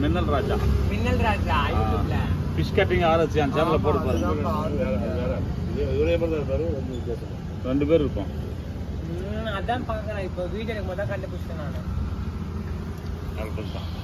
மின்னல் ராஜா மின்னல் ராஜா யூடியூப்ல ஃபிஷ் கட்டிங் ஆராய்ச்சி அந்த சேனலில் போட்டு பாருங்க இவரே மாதிரி தான் இருப்பாரு வந்து வித்தியாசம் ரெண்டு பேர் இருப்போம் ம், அதான் பாக்குறேன் இப்போ வீடியோ எடுக்கும் போது தான் கண்டுபிடிச்சேன் நான் அது தான்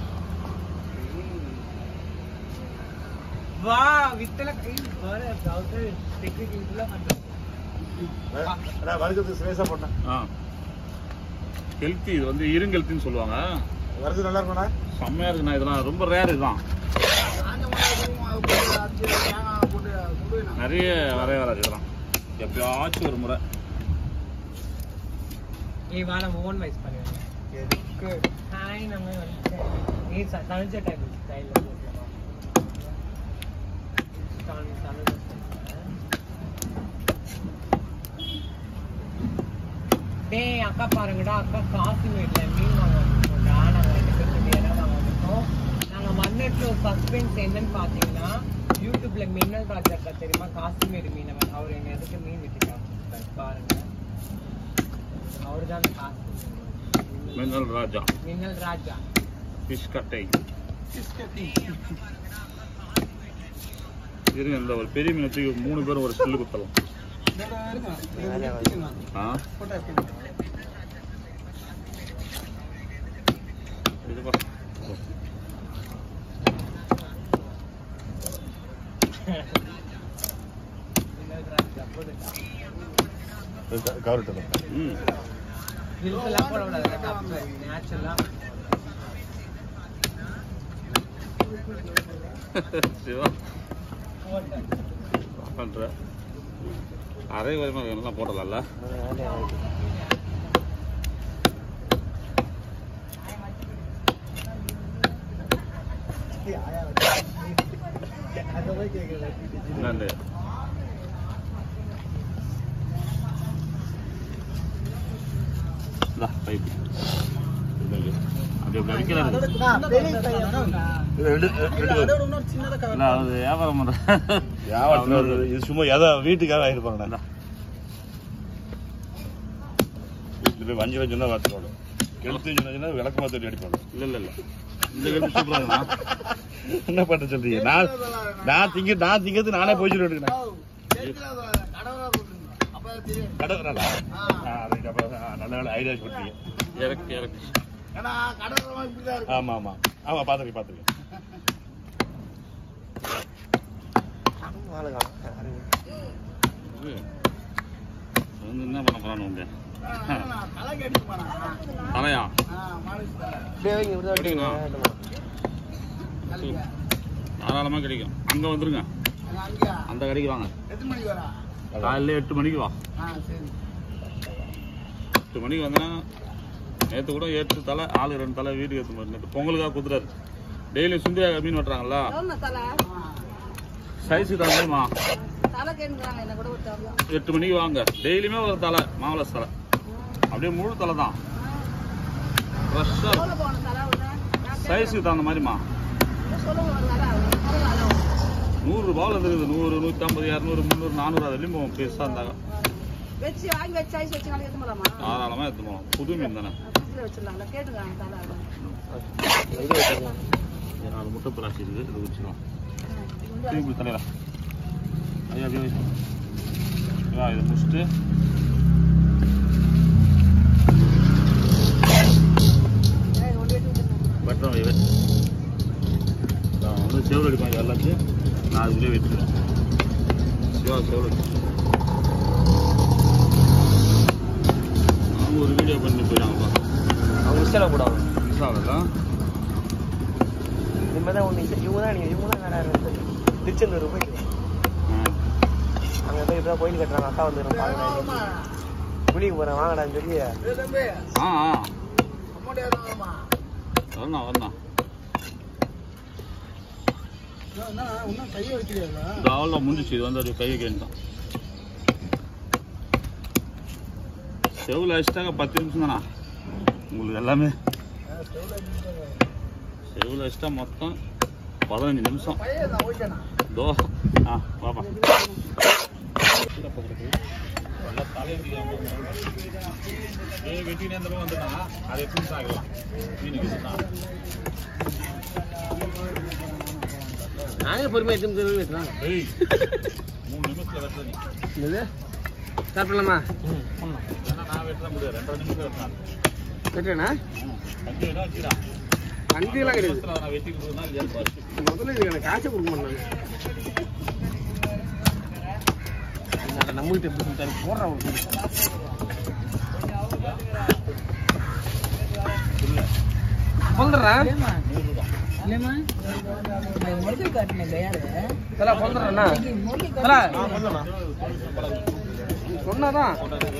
வா வித்தல கை வர ப்ரௌசர் டெக்னிக்கல் பண்றேன் நான் வறுக்கிறது ஸ்லேஸா போட்டேன் ஆ ஹெல்த்தி இது வந்து இருங்கெல்த்தின்னு சொல்லுவாங்க வறுக்கிறது நல்லா இருக்கும்ண்ணா செம்மையா இருக்குண்ணா இதெல்லாம் ரொம்ப ரேர் இதுதான் நிறைய வரைய வராது இதெல்லாம் எப்பயாச்சும் ஒரு முறை ஏய் வா நம்ம ஓன் வைஸ் பண்ணுவோம் எதுக்கு ஹாய் நம்ம வந்து நீ தமிழ்ச்ச டைம் ஸ்டைல்ல போட்டுலாம் தமிழ் தமிழ் டேய் அக்கா பாருங்கடா அக்கா காசிமேட்ல மீன் வாங்க வந்துட்டோம்டா நாங்க ரெண்டு பேரும் சேர்ந்து இடம் வாங்க வந்துட்டோம் நாங்க மண்ணெட்டில் ஒரு சஸ்பென்ஸ் என்னன்னு பாத்தீங்கன்னா யூடியூப்ல மின்னல் ராஜா அக்கா தெரியுமா காசிமேடு மீனவர் அவர் எங்க எதுக்கு மீன் விட்டுட்டார் பாருங்க அவர்தான் காசு மின்னல் ராஜா மின்னல் ராஜா ஃபிஷ் கட்டை இருங்க இந்த ஒரு பெரிய மீனை தூக்கி மூணு பேரும் ஒரு ஸ்டில்லு குத்தலாம் ஆ இது பா. மின்னல் ராஜா போட்டுட்டா கவர்ட்டு ம் ஹில்ஸ்லாம் போடக்கூடாது நேச்சுரலா சிவா பண்ற அரை வரைமா எல்லாம் போடலாம்ல என்னண்டு இந்தா, பைப்பு. அது இப்படி அடிக்கிறாரு. ரெண்டு ரெண்டு இல்ல, அது வியாபாரம் பண்ற வியாபாரத்துல வருது. இது சும்மா எதை வீட்டுக்காக ஆயிருப்பாங்கண்ணா இது போய் வஞ்சி வச்சுன்னா பார்த்துக்கோங்க கெளுத்து சொன்னா விளக்கு மாத்தி அடிப்பாங்க இல்ல இல்ல இல்ல இந்த கருத்து சூப்பரா இருக்குண்ணா. என்ன பண்ண சொல்றீங்க நான் நான் திங்க நான் திங்கிறது நானே போய் சொல்லிட்டு கடை வரா? ஆ, ரைட். அப்ப, ஆ, நல்ல வேலை ஐடியா சொல்றீங்க இறக்கு இறக்கு ஆமா ஆமா ஆமா பாத்துருக்கேன் பாத்துருக்கேன் இது வந்து என்ன பண்ண போறானு உங்க தலையா கிடைக்குண்ணா. சரி. தாராளமா கிடைக்கும் அங்க வந்துருங்க அந்த கடைக்கு வாங்க காலையில எட்டு மணிக்கு வா எட்டு மணிக்கு வந்தா நேற்று கூட எட்டு தலை ஆளு ரெண்டு தலை வீட்டுக்கு எடுத்து போய் நேற்று பொங்கலுக்காக குத்துறாரு டெய்லி சுந்தியா மீன் வெட்டுறாங்கல்ல சைஸுக்கு தகுந்தமா எட்டு மணிக்கு வாங்க டெய்லியுமே ஒரு தலை மாவளஸ் தலை அப்படியே முழு தலை தான் ஃப்ரெஷ்ஷாக சைஸுக்கு தகுந்த மாதிரிமா நூறு ரூபாவில் இருக்குது நூறு நூற்றம்பது இரநூறு முந்நூறு நானூறு அது வரையும் போகும் பெருசாக இருந்தாங்க வச்சு வாங்கி வச்சு ஐஸ் வச்சு நாளைக்கு எடுத்து போலாமா தாராளமாக எடுத்து போகலாம் புது மீன் தானே ஃப்ரிட்ஜில் வச்சிடலாம்ல கேட்டுங்க தலை இது நாலு முட்டை பிராசி இருக்குது இது வச்சுக்கலாம் திருப்பி தலையில ஐயா அப்படியே வை. வா இதை முடிச்சுட்டு வெட்டுறோம் வை வெட்டு நான் வந்து செவல் அடிப்பேன் இது எல்லாத்தையும் நான் இதுலேயே வெட்டுருவேன் சிவா செவல் அடி அவங்க ஒரு வீடியோ பண்ணி போயிட்டாங்கப்பா அவங்க இஷ்டம் கூட மிஸ் ஆகல இனிமே தான் ஒன்று இவங்க தான் நீங்கள் இவங்க தான் வேற திருச்செந்தூர் போயிட்டு அங்கே போய் இப்போ கோயில் கட்டுறாங்க அக்கா வந்துடும் பாருங்க குளிக்க போகிறேன் வாங்கடான்னு சொல்லி ஆ ஆ வரணும் வரணும் இந்த அவ்வளோ முடிஞ்சிச்சு இது வந்து அப்படியே கை வைக்கணும் செவில் அடிச்சிட்டாங்க பத்து நிமிஷம் தானா உங்களுக்கு எல்லாமே செவில் அடிச்சிட்டா மொத்தம் பதினஞ்சு நிமிஷம் தோ ஆ பாப்பா வெட்டினே அந்த வந்துட்டா அதை எப்படி சாகலாம் மீனுக்கு நாங்களே பொறுமையாக எடுத்து வெட்டுறாங்க ஏய் மூணு நிமிஷத்துல வெட்டுற நீ இது சாப்பிடலாமா ஏன்னா நான் வெட்ட முடியாது ரெண்டரை நிமிஷம் வெட்டலாம் வெட்டுறேண்ணா அஞ்சு இடம் வச்சுடா அங்கெல்லாம் கிடையாது நிமிஷத்துல நான் வெட்டி கொடுத்தா இல்லையான்னு பாரு முதல்ல இது எனக்கு காசை கொடுக்க மாட்டாங்க நம்மகிட்ட எப்படி சொல்லிட்டாரு போடுறா ஒரு சொல்றேன் தலா சொல்றேண்ணா தலா சொன்னாதான்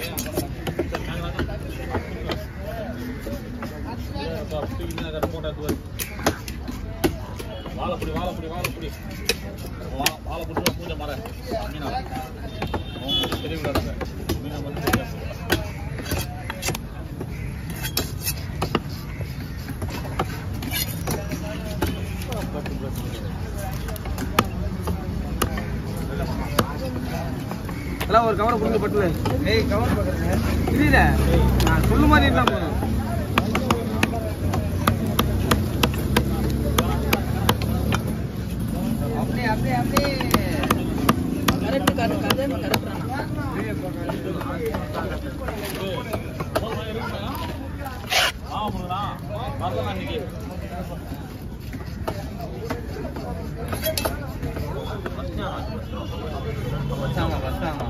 வாழைப்பொடி வாழைப்பொடி வாழைப்பொடி வா- வாழைப்பொடி பூஜை மர மீனா தெரிய விடாதுங்க மீனா வந்து தெரியாது. எல்லாம் ஒரு கவரை கொடுங்க பட்டுல ஏய் கவர் பக்கத்துல தெரியல நான் சொல்ல மாதிரி இருந்தா போதும் அப்படியே அப்படியே அப்படியே கரெக்ட் கரெக்ட் அதே மாதிரி கரெக்ட் ஆமாங்களா வரலாம் இன்னைக்கு வச்சாங்க வச்சாங்க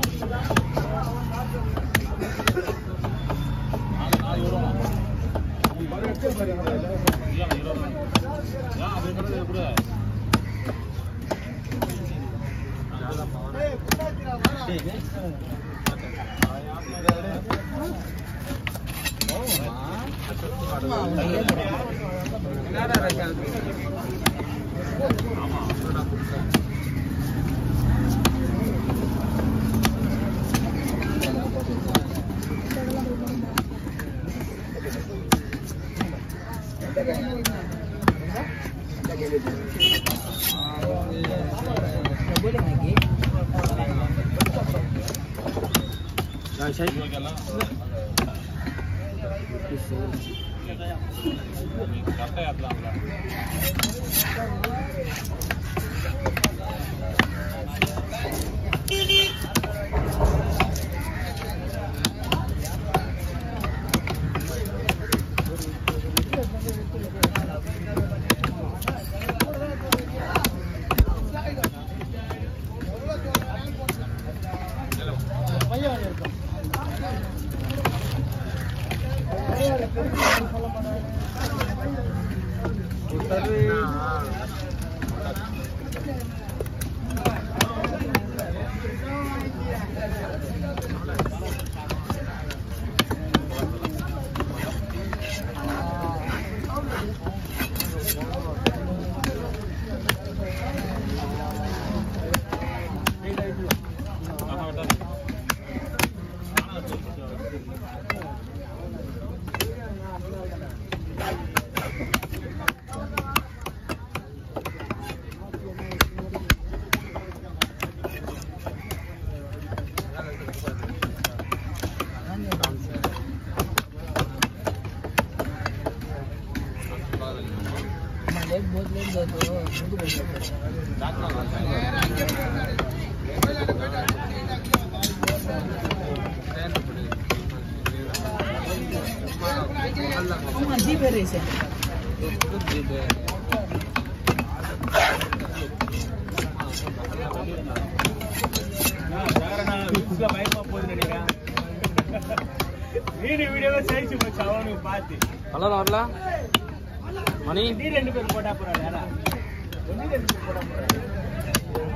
நாளைக்கு வருவோம் ஏன் இருபது ஏன் அப்படிங்கிறது எப்படி என்னடா ரெக்கார்டு இவங்களுக்கெல்லாம் கரெக்டாக ஏற்றலாம்ல ஆஹா, விட்டாரு. வீடியோ வீடியோவே சைஸ் போச்சு அவனுக்கு பார்த்து கலர் வரல மணி நீ ரெண்டு பேரும் போட்டா போறா வேற ஒண்ணு ரெண்டு பேர் போட்டா போறா